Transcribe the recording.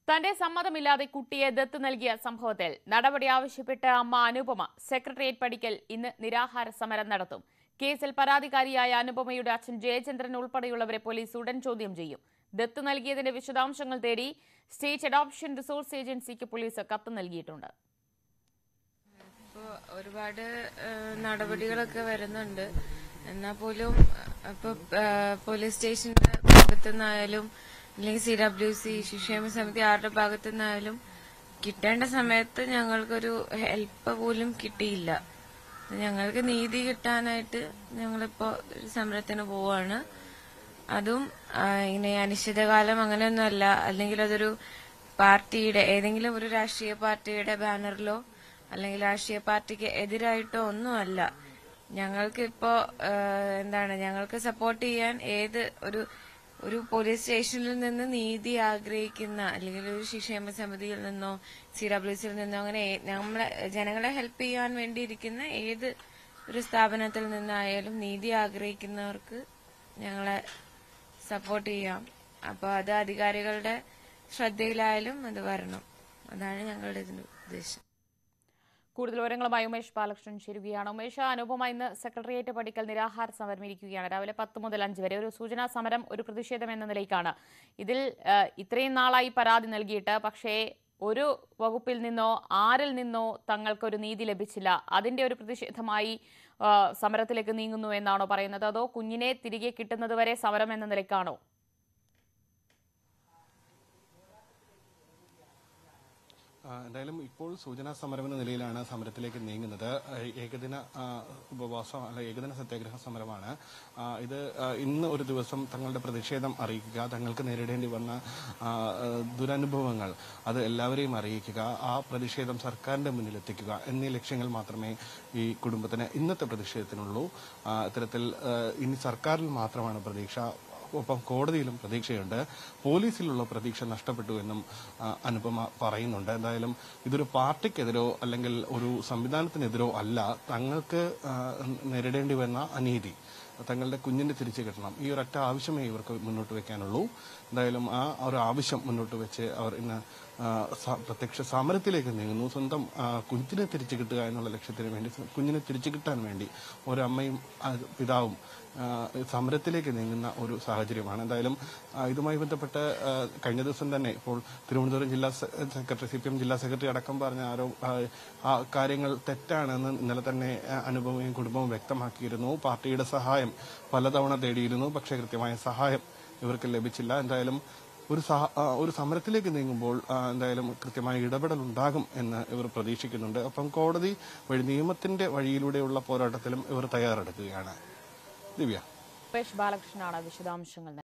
തന്റെ സമ്മതമില്ലാതെ കുട്ടിയെ ദത്ത് നൽകിയ സംഭവത്തിൽ നടപടി ആവശ്യപ്പെട്ട് അമ്മ അനുപമ സെക്രട്ടേറിയറ്റ് പടിക്കൽ ഇന്ന് നിരാഹാര സമരം നടത്തും കേസിൽ പരാതിക്കാരിയായ അനുപമയുടെ അച്ഛൻ ജയചന്ദ്രൻ ഉൾപ്പെടെയുള്ളവരെ പോലീസ് ഉടൻ ചോദ്യം ചെയ്യും ദത്ത് നൽകിയതിന്റെ വിശദാംശങ്ങൾ തേടി സ്റ്റേറ്റ് അഡോപ്ഷൻ റിസോഴ്സ് ഏജൻസിക്ക് പോലീസ് കത്ത് നൽകിയിട്ടുണ്ട് ഇപ്പോൾ ഒരുപാട് ഏഹ്, നടപടികളൊക്കെ വരുന്നുണ്ട് എന്നാൽ പോലും ഇപ്പൊ പോലീസ് സ്റ്റേഷന്റെ ഭാഗത്തു നിന്നായാലും അല്ലെങ്കിൽ സി ഡബ്ല്യു സി ശിക്ഷേമ സമിതി ആരുടെ ഭാഗത്തു നിന്നായാലും കിട്ടേണ്ട സമയത്ത് ഞങ്ങൾക്കൊരു ഹെൽപ്പ് പോലും കിട്ടിയില്ല ഞങ്ങൾക്ക് നീതി കിട്ടാനായിട്ട് ഞങ്ങളിപ്പോ ഒരു സമരത്തിന് പോവാണ് അതും ആ, ഇങ്ങനെ അനിശ്ചിതകാലം അങ്ങനെയൊന്നുമല്ല അല്ലെങ്കിൽ അതൊരു പാർട്ടിയുടെ ഏതെങ്കിലും ഒരു രാഷ്ട്രീയ പാർട്ടിയുടെ ബാനറിലോ അല്ലെങ്കിൽ രാഷ്ട്രീയ പാർട്ടിക്ക് എതിരായിട്ടോ ഒന്നുമല്ല ഞങ്ങൾക്ക് ഇപ്പോ ആ, എന്താണ് ഞങ്ങൾക്ക് സപ്പോർട്ട് ചെയ്യാൻ ഏത് ഒരു ഒരു പോലീസ് സ്റ്റേഷനിൽ നിന്ന് നീതി ആഗ്രഹിക്കുന്ന അല്ലെങ്കിൽ ഒരു ശിക്ഷേമ സമിതിയിൽ നിന്നോ സി ഡബ്ല്യു സിയിൽ നിന്നോ അങ്ങനെ ഏ- നമ്മളെ ജനങ്ങളെ ഹെൽപ്പ് ചെയ്യാൻ വേണ്ടി ഇരിക്കുന്ന ഏത് ഒരു സ്ഥാപനത്തിൽ നിന്നായാലും നീതി ആഗ്രഹിക്കുന്നവർക്ക് ഞങ്ങളെ സപ്പോർട്ട് ചെയ്യാം അപ്പോൾ അത് അധികാരികളുടെ ശ്രദ്ധയിലായാലും അത് വരണം അതാണ് ഞങ്ങളുടെ ഇതിന്റെ ഉദ്ദേശം കൂടുതൽ വിവരങ്ങളുമായി ഉമേഷ് ബാലകൃഷ്ണൻ ചേരുകയാണ് ഉമേഷ് അനുപമ ഇന്ന് സെക്രട്ടേറിയറ്റ് പടിക്കൽ നിരാഹാര സമരം ഇരിക്കുകയാണ് രാവിലെ പത്ത് മുതൽ അഞ്ച് വരെ ഒരു സൂചനാ സമരം ഒരു പ്രതിഷേധം എന്ന നിലയ്ക്കാണ് ഇതിൽ ആ, ഇത്രയും നാളായി പരാതി നൽകിയിട്ട് പക്ഷേ ഒരു വകുപ്പിൽ നിന്നോ ആരിൽ നിന്നോ തങ്ങൾക്കൊരു നീതി ലഭിച്ചില്ല അതിന്റെ ഒരു പ്രതിഷേധമായി ആ, സമരത്തിലേക്ക് നീങ്ങുന്നു എന്നാണോ പറയുന്നത് അതോ കുഞ്ഞിനെ തിരികെ കിട്ടുന്നത് വരെ സമരം എന്ന നിലയ്ക്കാണോ ആ, എന്തായാലും ഇപ്പോൾ സൂചനാ സമരം എന്ന നിലയിലാണ് സമരത്തിലേക്ക് നീങ്ങുന്നത് ആ, ഏകദിന ആ, ഉപവാസം അല്ല ഏകദിന സത്യാഗ്രഹ സമരമാണ് ആ, ഇത് ആ, ഇന്ന് ഒരു ദിവസം തങ്ങളുടെ പ്രതിഷേധം അറിയിക്കുക തങ്ങൾക്ക് നേരിടേണ്ടി വന്ന ആ, ആ, ദുരനുഭവങ്ങൾ അത് എല്ലാവരെയും അറിയിക്കുക ആ പ്രതിഷേധം സർക്കാരിന്റെ മുന്നിൽ എത്തിക്കുക എന്നീ ലക്ഷ്യങ്ങൾ മാത്രമേ ഈ കുടുംബത്തിന് ഇന്നത്തെ പ്രതിഷേധത്തിനുള്ളൂ ആ, ഇത്തരത്തിൽ ആ, ഇനി സർക്കാരിൽ മാത്രമാണ് പ്രതീക്ഷ ഒപ്പം കോടതിയിലും പ്രതീക്ഷയുണ്ട് പോലീസിലുള്ള പ്രതീക്ഷ നഷ്ടപ്പെട്ടു എന്നും ആ, അനുപമ പറയുന്നുണ്ട് എന്തായാലും ഇതൊരു പാർട്ടിക്കെതിരോ അല്ലെങ്കിൽ ഒരു സംവിധാനത്തിനെതിരോ അല്ല തങ്ങൾക്ക് ആ, നേരിടേണ്ടി വന്ന അനീതി തങ്ങളുടെ കുഞ്ഞിനെ തിരിച്ചു കിട്ടണം ഈ ഒരൊറ്റ ആവശ്യമേ ഇവർക്ക് മുന്നോട്ട് വെക്കാനുള്ളൂ എന്തായാലും ആ ഒരു ആവശ്യം മുന്നോട്ട് വെച്ച് അവർ ഇന്ന് ആ, സ- പ്രത്യക്ഷ സമരത്തിലേക്ക് നീങ്ങുന്നു സ്വന്തം ആ, കുഞ്ഞിനെ തിരിച്ചു കിട്ടുക എന്നുള്ള ലക്ഷ്യത്തിന് വേണ്ടി കുഞ്ഞിനെ തിരിച്ചു കിട്ടാൻ വേണ്ടി ഒരമ്മയും ആ, പിതാവും ആ, സമരത്തിലേക്ക് നീങ്ങുന്ന ഒരു സാഹചര്യമാണ് എന്തായാലും ആ, ഇതുമായി ബന്ധപ്പെട്ട് ആ, കഴിഞ്ഞ ദിവസം തന്നെ ഇപ്പോൾ തിരുവനന്തപുരം ജില്ലാ സെ- സെക്രട്ടറി സി പി എം ജില്ലാ സെക്രട്ടറി അടക്കം പറഞ്ഞ ആരോ ആ, ആ കാര്യങ്ങൾ തെറ്റാണെന്ന് ഇന്നലെ തന്നെ ആ, അനുപമയും കുടുംബവും വ്യക്തമാക്കിയിരുന്നു പാർട്ടിയുടെ സഹായം പലതവണ തേടിയിരുന്നു പക്ഷേ കൃത്യമായ സഹായം ഇവർക്ക് ലഭിച്ചില്ല എന്തായാലും ഒരു സഹ- ആ, ഒരു സമരത്തിലേക്ക് നീങ്ങുമ്പോൾ ആ, എന്തായാലും കൃത്യമായ ഇടപെടൽ ഉണ്ടാകും എന്ന് ഇവർ പ്രതീക്ഷിക്കുന്നുണ്ട് ഒപ്പം കോടതി വഴി നിയമത്തിന്റെ വഴിയിലൂടെയുള്ള പോരാട്ടത്തിലും ഇവർ തയ്യാറെടുക്കുകയാണ് ദിവ്യ ഉമേഷ് ബാലകൃഷ്ണനാണ് വിശദാംശങ്ങൾ